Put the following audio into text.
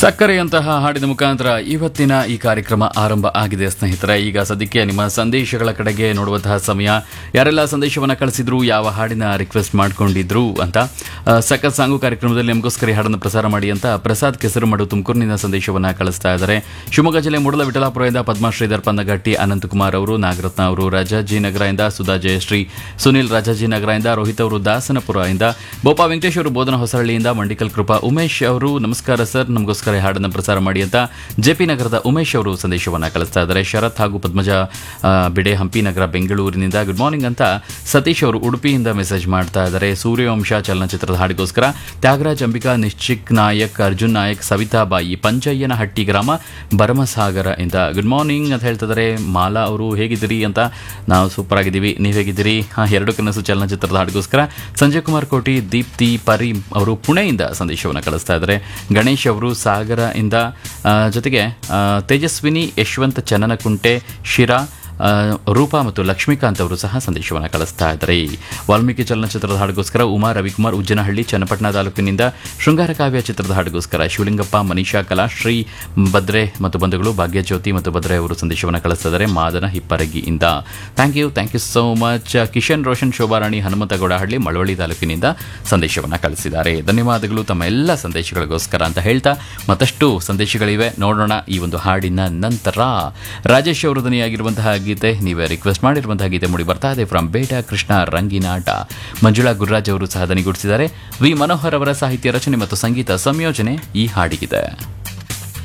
ಸಕ್ಕರೆಯಂತಹ ಹಾಡಿನ ಮುಖಾಂತರ ಇವತ್ತಿನ ಈ ಕಾರ್ಯಕ್ರಮ ಆರಂಭ ಆಗಿದೆ ಸ್ನೇಹಿತರೆ ಈಗ ಸದ್ಯಕ್ಕೆ ನಿಮ್ಮ ಸಂದೇಶಗಳ ಕಡೆಗೆ ನೋಡುವಂತಹ ಸಮಯ ಯಾರೆಲ್ಲ ಸಂದೇಶವನ್ನ ಕಳಿಸಿದ್ರು ಯಾವ ಹಾಡಿನ ರಿಕ್ವೆಸ್ಟ್ ಮಾಡ್ಕೊಂಡಿದ್ರು ಅಂತ ಆ, ಸಖತ್ ಸಾಂಗು ಕಾರ್ಯಕ್ರಮದಲ್ಲಿ ನಮಗೋಸ್ಕರ ಈ ಹಾಡನ್ನು ಪ್ರಸಾರ ಮಾಡಿ ಅಂತ ಪ್ರಸಾದ್ ಕೆಸರುಮಡು ತುಮಕೂರಿನಿಂದ ಸಂದೇಶವನ್ನ ಕಳಿಸ್ತಾ ಇದ್ದಾರೆ ಶಿವಮೊಗ್ಗ ಜಿಲ್ಲೆ ಮೂಡಲ ವಿಠಲಾಪುರದಿಂದ ಪದ್ಮಶ್ರೀಧರ್ ಪನ್ನಗಟ್ಟಿ ಅನಂತಕುಮಾರ್ ಅವರು ನಾಗರತ್ನ ಅವರು ರಾಜಾಜಿನಗರದಿಂದ ಸುಧಾ ಜಯಶ್ರೀ ಸುನಿಲ್ ರಾಜಾಜಿನಗರದಿಂದ ರೋಹಿತ್ ಅವರು ದಾಸನಪುರ ಇಂದ ಬೋಪಾ ವೆಂಕಟೇಶ್ ಅವರು ಬೋಧನ ಹೊಸಹಳ್ಳಿಯಿಂದ ಮಂಡಿಕಲ್ ಕೃಪಾ ಉಮೇಶ್ ಅವರು ನಮಸ್ಕಾರ ಸರ್ ನಮಗೋಸ್ಕರ ಈ ಹಾಡನ್ನು ಪ್ರಸಾರ ಮಾಡಿ ಅಂತ ಜೆಪಿ ನಗರದ ಉಮೇಶ್ ಅವರು ಸಂದೇಶವನ್ನ ಕಳಿಸ್ತಾ ಇದ್ದಾರೆ ಶರತ್ ಹಾಗೂ ಪದ್ಮಜ ಆ, ಬಿಡೆ ಹಂಪಿ ನಗರ ಬೆಂಗಳೂರಿನಿಂದ ಗುಡ್ ಮಾರ್ನಿಂಗ್ ಅಂತ ಸತೀಶ್ ಅವರು ಉಡುಪಿಯಿಂದ ಮೆಸೇಜ್ ಮಾಡ್ತಾ ಇದ್ದಾರೆ ಸೂರ್ಯವಂಶ ಚಲನಚಿತ್ರದ ಹಾಡಿಗೋಸ್ಕರ ತ್ಯಾಗರಾಜ್ ಅಂಬಿಕಾ ನಿಶ್ಚಿಕ್ ನಾಯಕ್ ಅರ್ಜುನ್ ನಾಯಕ್ ಸವಿತಾಬಾಯಿ ಪಂಚಯ್ಯನಹಟ್ಟಿ ಗ್ರಾಮ ಭರಮಸಾಗರ ಇಂದ ಗುಡ್ ಮಾರ್ನಿಂಗ್ ಅಂತ ಹೇಳ್ತಿದ್ದಾರೆ ಮಾಲಾ ಅವರು ಹೇಗಿದ್ದೀರಿ ಅಂತ ನಾವು ಸೂಪರ್ ಆಗಿದ್ದೀವಿ ನೀವು ಹೇಗಿದ್ದೀರಿ ಹಾ, ಎರಡು ಕನಸು ಚಲನಚಿತ್ರದ ಹಾಡಿಗೋಸ್ಕರ ಸಂಜಯ್ ಕುಮಾರ್ ಕೋಟಿ ದೀಪ್ತಿ ಪರಿ ಅವರು ಪುಣೆಯಿಂದ ಸಂದೇಶವನ್ನು ಕಳಿಸ್ತಾ ಇದ್ದಾರೆ ಗಣೇಶ್ ಅವರು ಸಾಗರ ಇಂದ ಆ, ಜೊತೆಗೆ ಆ, ತೇಜಸ್ವಿನಿ ಯಶವಂತ್ ಚನ್ನನಕುಂಟೆ ಶಿರಾ ಆ, ರೂಪಾ ಮತ್ತು ಲಕ್ಷ್ಮೀಕಾಂತ್ ಅವರು ಸಹ ಸಂದೇಶವನ್ನು ಕಳಿಸ್ತಾ ಇದ್ದಾರೆ ವಾಲ್ಮೀಕಿ ಚಲನಚಿತ್ರದ ಹಾಡಿಗೋಸ್ಕರ ಉಮಾ ರವಿಕುಮಾರ್ ಉಜ್ಜನಹಳ್ಳಿ ಚನ್ನಪಟ್ಟಣ ತಾಲೂಕಿನಿಂದ ಶೃಂಗಾರ ಕಾವ್ಯ ಚಿತ್ರದ ಹಾಡಿಗೋಸ್ಕರ ಶಿವಲಿಂಗಪ್ಪ ಮನೀಷಾ ಕಲಾಶ್ರೀ ಭದ್ರೆ ಮತ್ತು ಬಂಧುಗಳು ಭಾಗ್ಯಜ್ಯೋತಿ ಮತ್ತು ಭದ್ರೆ ಅವರು ಸಂದೇಶವನ್ನು ಕಳಿಸ್ತಾ ಇದ್ದಾರೆ ಮಾದನ ಹಿಪ್ಪರಗಿಯಿಂದ thank you thank you so much Kishan Roshan Shobharani Hanumanthagowdahalli Malavalli ತಾಲೂಕಿನಿಂದ ಸಂದೇಶವನ್ನು ಕಳಿಸಿದ್ದಾರೆ ಧನ್ಯವಾದಗಳು ತಮ್ಮ ಎಲ್ಲ ಸಂದೇಶಗಳಿಗೋಸ್ಕರ ಅಂತ ಹೇಳ್ತಾ ಮತ್ತಷ್ಟು ಸಂದೇಶಗಳಿವೆ ನೋಡೋಣ ಈ ಒಂದು ಹಾಡಿನ ನಂತರ ರಾಜೇಶ್ ಅವರು ಧ್ವನಿಯಾಗಿರುವಂತಹ ಗೀತೆ ನೀವೇ ರಿಕ್ವೆಸ್ಟ್ ಮಾಡಿರುವಂತಹ ಗೀತೆ ಮೂಡಿ ಬರ್ತಾ ಇದೆ ಫ್ರಮ್ ಬೇಟ ಕೃಷ್ಣ ರಂಗಿನಾಟ ಮಂಜುಳಾ ಗುರುರಾಜ್ ಅವರು ಸಹ ದನಿಗೂಡಿಸಿದ್ದಾರೆ ವಿ ಮನೋಹರ್ ಅವರ ಸಾಹಿತ್ಯ ರಚನೆ ಮತ್ತು ಸಂಗೀತ ಸಂಯೋಜನೆ ಈ ಹಾಡಿಗಿದೆ